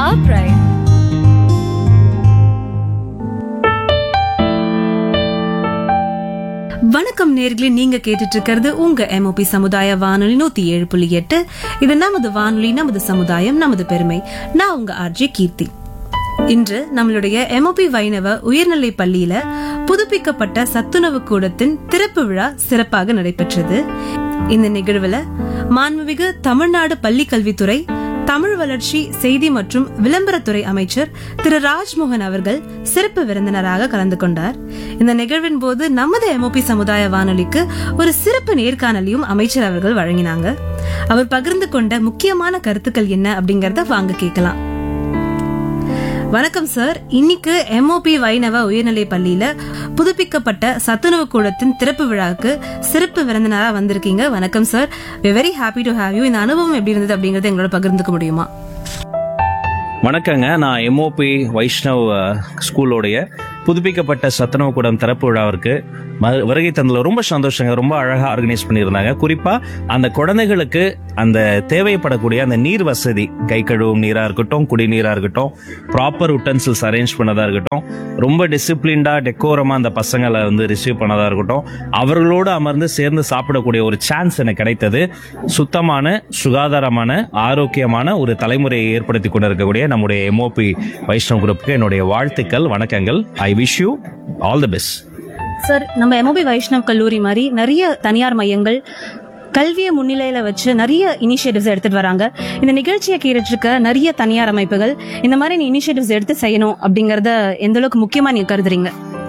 our pride. வணக்கம் நேர்களே நீங்க கேட்டுட்டு இருக்கிறது உங்க எம்ஓபி சமுதாய வானொலி நூத்தி ஏழு புள்ளி எட்டு இது நமது வானொலி நமது சமுதாயம் நமது பெருமை நான் உங்க ஆர்ஜே கீர்த்தி இன்று நம்மளுடைய எம்ஓபி வைணவ உயர்நிலை பள்ளியில புதுப்பிக்கப்பட்ட சத்துணவு கூடத்தின் திறப்பு விழா சிறப்பாக நடைபெற்றது இந்த நிகழ்வுல மாண்புமிகு தமிழ்நாடு பள்ளி கல்வித்துறை தமிழ் வளர்ச்சி செய்தி மற்றும் விளம்பரத்துறை அமைச்சர் திரு ராஜ்மோகன் அவர்கள் சிறப்பு விருந்தினராக கலந்து கொண்டார் இந்த நிகழ்வின் போது நமது எம்ஓபி சமுதாய வானொலிக்கு ஒரு சிறப்பு நேர்காணலையும் அமைச்சர் அவர்கள் வழங்கினாங்க அவர் பகிர்ந்து கொண்ட முக்கியமான கருத்துக்கள் என்ன அப்படிங்கறத வாங்க கேட்கலாம் வணக்கம் சார் இன்னைக்கு எம்ஓபி வைணவ உயர்நிலை பள்ளியில புதுப்பிக்கப்பட்ட சத்துணவு கூடத்தின் திறப்பு விழாவுக்கு சிறப்பு விருந்தினரா வந்திருக்கீங்க வணக்கம் sir very happy to have you இந்த அனுபவம் எப்படி இருந்தது அப்படிங்கறத எங்களோட பகிர்ந்துக்க முடியுமா வணக்கங்க நான் எம்ஓபி வைஷ்ணவ் அஹ், ஸ்கூலோடைய புதுப்பிக்கப்பட்ட சத்துணவு கூடம் திறப்பு விழாவிற்கு ம- வருகை தந்ததுல ரொம்ப சந்தோஷங்க ரொம்ப அழகா ஆர்கனைஸ் பண்ணியிருந்தாங்க குறிப்பா அந்த குழந்தைகளுக்கு அந்த தேவைப்படக்கூடிய அந்த நீர் வசதி கை கழுவும் நீரா இருக்கட்டும் குடிநீரா இருக்கட்டும் ப்ராப்பர் உட்டன்சில்ஸ் அரேஞ்ச் பண்ணதா இருக்கட்டும் ரொம்ப டிசிப்ளின்டா டெக்கோரமா அந்த பசங்களை வந்து ரிசீவ் பண்ணதா இருக்கட்டும் அவர்களோடு அமர்ந்து சேர்ந்து சாப்பிடக்கூடிய ஒரு சான்ஸ் எனக்கு கிடைத்தது சுத்தமான சுகாதாரமான ஆரோக்கியமான ஒரு தலைமுறையை ஏற்படுத்தி கொண்டிருக்கக்கூடிய நம்முடைய எம்ஓபி வைஷ்ணவ் குரூப்புக்கு என்னுடைய வாழ்த்துக்கள் வணக்கங்கள் I wish you all the best sir நம்ம எம்ஓபி வைஷ்ணவ் கல்லூரி மாதிரி நிறைய தனியார் மையங்கள் கல்வியை முன்னிலையில வச்சு நிறைய இனிஷியேட்டிவ்ஸ் எடுத்துட்டு வராங்க இந்த நிகழ்ச்சியை கேட்டுட்டு இருக்க நிறைய தனியார் அமைப்புகள் இந்த மாதிரி இனிஷியேட்டிவ்ஸ் எடுத்து செய்யணும் அப்படிங்கறத எந்த அளவுக்கு முக்கியமா நீங்க கருதுறீங்க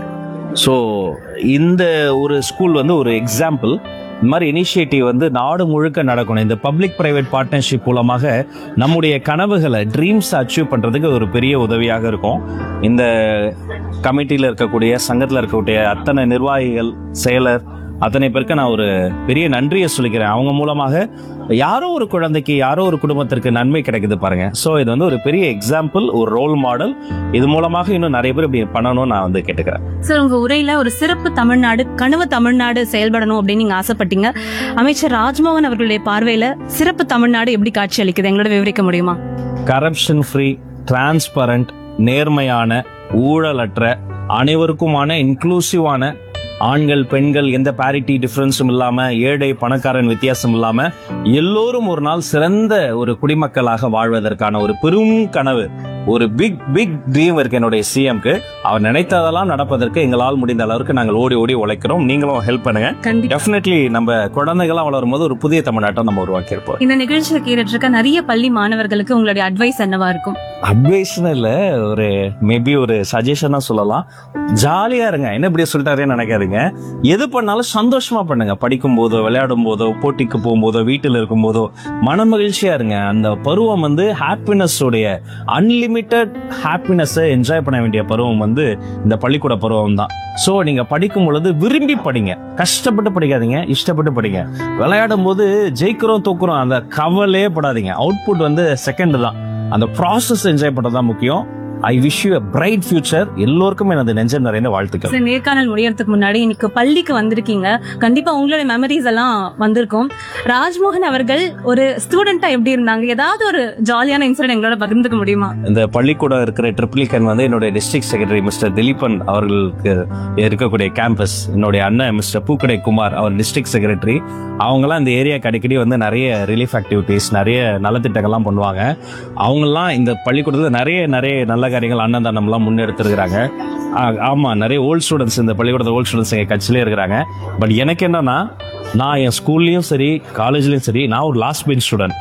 ஸோ இந்த ஒரு ஸ்கூல் வந்து ஒரு எக்ஸாம்பிள் இந்த மாதிரி இனிஷியேட்டிவ் வந்து நாடு முழுக்க நடக்கணும் இந்த பப்ளிக் பிரைவேட் பார்ட்னர்ஷிப் மூலமாக நம்முடைய கனவுகளை ட்ரீம்ஸ் அச்சீவ் பண்ணுறதுக்கு ஒரு பெரிய உதவியாக இருக்கும் இந்த கமிட்டியில் இருக்கக்கூடிய சங்கத்தில் இருக்கக்கூடிய அத்தனை நிர்வாகிகள் செயலர் அத்தனை பேருக்கு நான் ஒரு பெரிய நன்றியை சொல்லிக்கிறேன் அவங்க மூலமாக யாரோ ஒரு குழந்தைக்கு யாரோ ஒரு குடும்பத்திற்கு நன்மை கிடைக்குது பாருங்க ஸோ இது வந்து ஒரு பெரிய எக்ஸாம்பிள் ஒரு ரோல் மாடல் இது மூலமாக இன்னும் நிறைய பேர் இப்படி பண்ணணும்னு நான் வந்து கேட்டுக்கிறேன் சார் உங்க உரையில ஒரு சிறப்பு தமிழ்நாடு கனவு தமிழ்நாடு செயல்படணும் அப்படின்னு நீங்க ஆசைப்பட்டீங்க அமைச்சர் ராஜ்மோகன் அவர்களுடைய பார்வையில சிறப்பு தமிழ்நாடு எப்படி காட்சி அளிக்குது எங்களோட விவரிக்க முடியுமா கரப்ஷன் ஃப்ரீ டிரான்ஸ்பரண்ட் நேர்மையான ஊழலற்ற அனைவருக்குமான இன்க்ளூசிவான ஆண்கள் பெண்கள் எந்த பேரிட்டி டிஃபரன்ஸும் இல்லாம ஏழை பணக்காரன் வித்தியாசம் இல்லாம எல்லோரும் ஒரு நாள் சிறந்த ஒரு குடிமக்களாக வாழ்வதற்கான ஒரு பெரும் கனவு ஒரு பிக் பிக் ட்ரீம் இருக்கு என்னுடைய சிஎம்க்கு அவர் நினைத்ததெல்லாம் நடப்பதற்கு எங்களால் முடிந்த அளவுக்கு நாங்கள் ஓடி ஓடி உழைக்கிறோம் நீங்களும் ஹெல்ப் பண்ணுங்க கண்டிப்பா டெஃபினெட்லி நம்ம குழந்தைகள்லாம் வளரும் போது ஒரு புதிய தமிழ்நாட்டை நம்ம உருவாக்கியிருப்போம் இந்த நிகழ்ச்சியை கேட்டுட்டு இருக்க நிறைய பள்ளி மாணவர்களுக்கு உங்களுடைய அட்வைஸ் என்னவா இருக்கும் அட்வைஸ்னு இல்ல ஒரு மேபி ஒரு சஜஷனா சொல்லலாம் ஜாலியா இருங்க என்ன இப்படி சொல்லிட்டாரேன்னு நினைக்காதீங்க எது பண்ணாலும் சந்தோஷமா பண்ணுங்க படிக்கும் போதோ விளையாடும் போதோ போட்டிக்கு போகும்போதோ வீட்டில் இருக்கும் போதோ மன மகிழ்ச்சியா இருங்க அந்த பருவம் வந்து ஹாப்பினஸ் உடைய அன்லிமிட்டெட் ஹாப்பினஸை என்ஜாய் பண்ண வேண்டிய பருவம் வந்து இந்த பள்ளிக்கூட பருவம் தான் ஸோ நீங்க படிக்கும் பொழுது விரும்பி படிங்க கஷ்டப்பட்டு படிக்காதீங்க இஷ்டப்பட்டு படிங்க விளையாடும் போது ஜெயிக்கிறோம் தூக்குறோம் அந்த கவலையே படாதீங்க அவுட்புட் வந்து செகண்ட் தான் அந்த ப்ராசஸ் என்ஜாய் பண்றது தான் முக்கியம் I wish you a bright future எல்லோருக்கும் எனது நெஞ்சம் நிறைந்த வாழ்த்துக்கள் சார் நேர்காணல் முடியறதுக்கு முன்னாடி இன்னைக்கு பள்ளிக்கு வந்திருக்கீங்க கண்டிப்பா உங்களுடைய மெமரிஸ் எல்லாம் வந்திருக்கும் ராஜ்மோகன் அவர்கள் ஒரு ஸ்டூடெண்டா எப்படி இருந்தாங்க ஏதாவது ஒரு ஜாலியான இன்சிடென்ட் எங்களோட பகிர்ந்துக்க முடியுமா இந்த பள்ளிக்கூடம் இருக்கிற ட்ரிப்ளிகன் வந்து என்னுடைய டிஸ்ட்ரிக்ட் செக்ரட்டரி மிஸ்டர் திலீபன் அவர்களுக்கு இருக்கக்கூடிய கேம்பஸ் என்னுடைய அண்ணன் மிஸ்டர் பூக்கடை குமார் அவர் டிஸ்ட்ரிக்ட் செக்ரட்டரி அவங்கெல்லாம் இந்த ஏரியாக்கு அடிக்கடி வந்து நிறைய ரிலீஃப் ஆக்டிவிட்டீஸ் நிறைய நலத்திட்டங்கள்லாம் பண்ணுவாங்க அவங்கெல்லாம் இந்த பள்ளிக்கூடத்தில் நிறைய நிறைய நல்ல காரியங்கள் அன்னதானம்லாம் முன்னெடுத்திருக்கிறாங்க ஆ, ஆமா நிறைய ஓல்ட் ஸ்டூடெண்ட்ஸ் இந்த பள்ளிக்கூடத்தில் ஓல்ட் ஸ்டூடெண்ட்ஸ் எங்கள் கட்சியிலே இருக்கிறாங்க பட் எனக்கு என்னன்னா நான் என் ஸ்கூல்லையும் சரி காலேஜ்லயும் சரி நான் ஒரு லாஸ்ட் பெஞ்ச் ஸ்டூடெண்ட்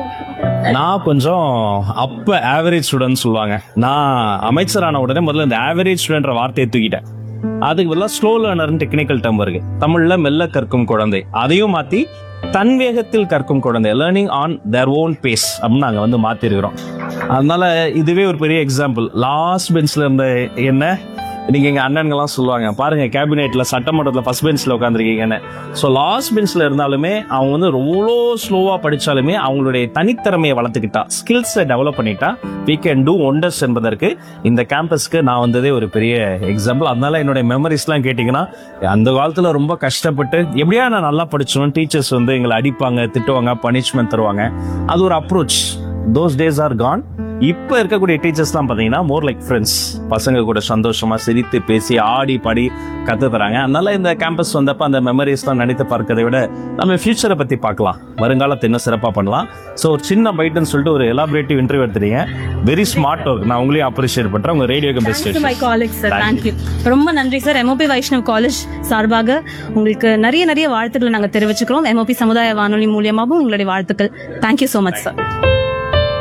நான் கொஞ்சம் அப்ப ஆவரேஜ் ஸ்டூடெண்ட் சொல்லுவாங்க நான் அமைச்சரான உடனே முதல்ல இந்த ஆவரேஜ் ஸ்டூடெண்ட்ற வார்த்தையை தூக்கிட்டேன் அதுக்கு பதிலாக ஸ்லோ லேர்னர்னு டெக்னிக்கல் டேர்ம் இருக்கு தமிழ்ல மெல்ல கற்கும் குழந்தை அதையும் மாத்தி தன் வேகத்தில் கற்கும் குழந்தை learning on their own pace அப்படின்னு நாங்க வந்து மாத்திருக்கிறோம் அதனால இதுவே ஒரு பெரிய எக்ஸாம்பிள் லாஸ்ட் பெஞ்ச்ல இருந்த என்ன நீங்க எங்க அண்ணன்கள்லாம் சொல்லுவாங்க பாருங்க கேபினெட்ல சட்டமன்றத்துல ஃபர்ஸ்ட் பெஞ்ச்ல உட்காந்துருக்கீங்கன்னு ஸோ லாஸ்ட் பெஞ்ச்ல இருந்தாலுமே அவங்க வந்து ரொம்ப ஸ்லோவா படிச்சாலுமே அவங்களுடைய தனித்திறமையை வளர்த்துக்கிட்டா ஸ்கில்ஸை டெவலப் பண்ணிட்டா we கேன் டூ ஒண்டர்ஸ் என்பதற்கு இந்த கேம்பஸ்க்கு நான் வந்ததே ஒரு பெரிய எக்ஸாம்பிள் அதனால என்னுடைய மெமரிஸ்லாம் கேட்டிங்கன்னா அந்த காலத்துல ரொம்ப கஷ்டப்பட்டு எப்படியா நான் நல்லா படிச்சோம் டீச்சர்ஸ் வந்து எங்களை அடிப்பாங்க திட்டுவாங்க பனிஷ்மெண்ட் தருவாங்க அது ஒரு approach those days are gone இப்போ இருக்கக்கூடிய டீச்சர்ஸ்லாம் பார்த்தீங்கன்னா மோர் லைக் ஃப்ரெண்ட்ஸ் பசங்க கூட சந்தோஷமா சிரித்து பேசி ஆடி பாடி கத்து தராங்க அதனால இந்த கேம்பஸ் வந்தப்ப அந்த மெமரிஸ்லாம் நினைத்து பார்க்கறதை விட நம்ம ஃபியூச்சரை பத்தி பார்க்கலாம் வருங்காலத்தை இன்னும் சிறப்பாக பண்ணலாம் ஸோ ஒரு சின்ன பைட்டுன்னு சொல்லிட்டு ஒரு எலாபரேட்டிவ் இன்டர்வியூ எடுத்துறீங்க வெரி ஸ்மார்ட் ஒர்க் நான் உங்களையும் அப்ரிஷியேட் பண்றேன் உங்க ரேடியோக்கு best my college sir thank you ரொம்ப நன்றி சார் எம்ஓபி வைஷ்ணவ் காலேஜ் சார்பாக உங்களுக்கு நிறைய நிறைய வாழ்த்துக்களை நாங்கள் தெரிவிச்சுக்கிறோம் எம்ஓபி சமுதாய வானொலி மூலியமாகவும் உங்களுடைய வாழ்த்துக்கள் தேங்க்யூ ஸோ மச் சார்